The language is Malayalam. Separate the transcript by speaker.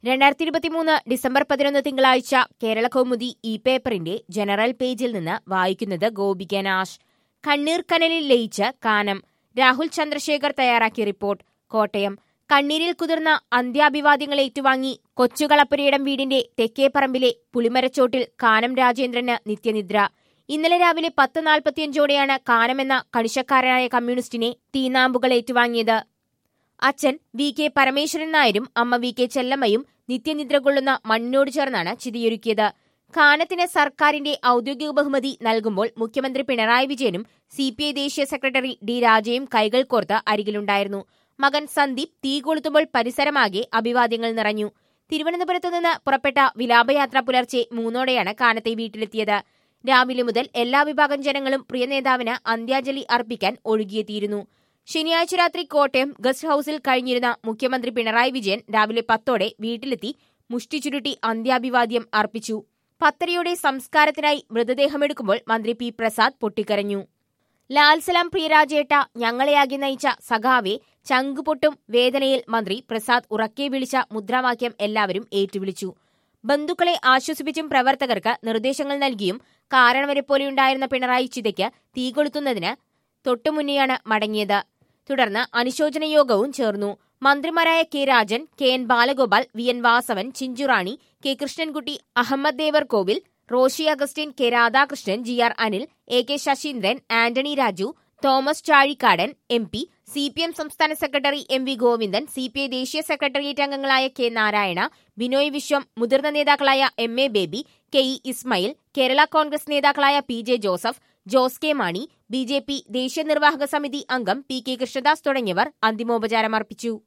Speaker 1: രണ്ടായിരത്തി ഇരുപത്തിമൂന്ന് ഡിസംബർ പതിനൊന്ന് തിങ്കളാഴ്ച കേരള കൗമുദി ഇ പേപ്പറിന്റെ ജനറൽ പേജിൽ നിന്ന് വായിക്കുന്നത് ഗോപിക നാഷ് കണ്ണീർ കനലിൽ ലയിച്ച് കാനം രാഹുൽ ചന്ദ്രശേഖർ തയ്യാറാക്കിയ റിപ്പോർട്ട് കോട്ടയം കണ്ണീരിൽ കുതിർന്ന അന്ത്യാഭിവാദ്യങ്ങൾ ഏറ്റുവാങ്ങി കൊച്ചുകളപ്പുരയിടം വീടിന്റെ തെക്കേപ്പറമ്പിലെ പുളിമരച്ചോട്ടിൽ കാനം രാജേന്ദ്രന് നിത്യനിദ്ര ഇന്നലെ രാവിലെ പത്ത് നാൽപ്പത്തിയഞ്ചോടെയാണ് കാനമെന്ന കണിശക്കാരനായ കമ്മ്യൂണിസ്റ്റിനെ തീനാമ്പുകൾ ഏറ്റുവാങ്ങിയത് അച്ഛൻ വി കെ പരമേശ്വരൻ നായരും അമ്മ വി കെ ചെല്ലമ്മയും നിത്യനിദ്ര കൊള്ളുന്ന മണ്ണിനോട് ചേർന്നാണ് ചിതിയൊരുക്കിയത് കാനത്തിന് സർക്കാരിന്റെ ഔദ്യോഗിക ബഹുമതി നൽകുമ്പോൾ മുഖ്യമന്ത്രി പിണറായി വിജയനും സി പി ഐ ദേശീയ സെക്രട്ടറി ഡി രാജയും കൈകൾ കോർത്ത് അരികിലുണ്ടായിരുന്നു മകൻ സന്ദീപ് തീ കൊളുത്തുമ്പോൾ പരിസരമാകെ അഭിവാദ്യങ്ങൾ നിറഞ്ഞു തിരുവനന്തപുരത്ത് നിന്ന് പുറപ്പെട്ട വിലാപയാത്ര പുലർച്ചെ മൂന്നോടെയാണ് കാനത്തെ വീട്ടിലെത്തിയത് രാവിലെ മുതൽ എല്ലാ വിഭാഗം ജനങ്ങളും പ്രിയ നേതാവിന് അന്ത്യാഞ്ജലി അർപ്പിക്കാൻ ഒഴുകിയെത്തിയിരുന്നു ശനിയാഴ്ച രാത്രി കോട്ടയം ഗസ്റ്റ് ഹൌസിൽ കഴിഞ്ഞിരുന്ന മുഖ്യമന്ത്രി പിണറായി വിജയൻ രാവിലെ പത്തോടെ വീട്ടിലെത്തി മുഷ്ടി ചുരുട്ടി അന്ത്യാഭിവാദ്യം അർപ്പിച്ചു പത്തരയുടെ സംസ്കാരത്തിനായി മൃതദേഹമെടുക്കുമ്പോൾ മന്ത്രി പി പ്രസാദ് പൊട്ടിക്കരഞ്ഞു ലാൽസലാം പ്രിയരാജേട്ട ഞങ്ങളെയാകെ നയിച്ച സഖാവെ ചങ്കുപൊട്ടും വേദനയിൽ മന്ത്രി പ്രസാദ് ഉറക്കെ വിളിച്ച മുദ്രാവാക്യം എല്ലാവരും ഏറ്റുവിളിച്ചു ബന്ധുക്കളെ ആശ്വസിപ്പിച്ചും പ്രവർത്തകർക്ക് നിർദ്ദേശങ്ങൾ നൽകിയും കാരണവരെ പോലെയുണ്ടായിരുന്ന പിണറായി ചിതയ്ക്ക് തീ കൊളുത്തുന്നതിന് തൊട്ടുമുന്നെയാണ് മടങ്ങിയത് തുടർന്ന് അനുശോചന യോഗവും ചേർന്നു മന്ത്രിമാരായ K Rajan K N Balagopal V N Vasavan Chinchurani K Krishnankutty Ahammed Devarkovil Roshy Augustine K Radhakrishnan G R Anil A K Saseendran Antony Raju Thomas Chazhikadan M P C P M സംസ്ഥാന secretary M V Govindan C P I ദേശീയ സെക്രട്ടേറിയറ്റ് അംഗങ്ങളായ കെ നാരായണ ബിനോയ് വിശ്വം മുതിർന്ന നേതാക്കളായ M A Baby K E Ismail Kerala Congress നേതാക്കളായ P J Joseph Jose K Mani B J P ദേശീയ നിർവാഹക സമിതി അംഗം പി കെ കൃഷ്ണദാസ് തുടങ്ങിയവർ അന്തിമോപചാരമർപ്പിച്ചു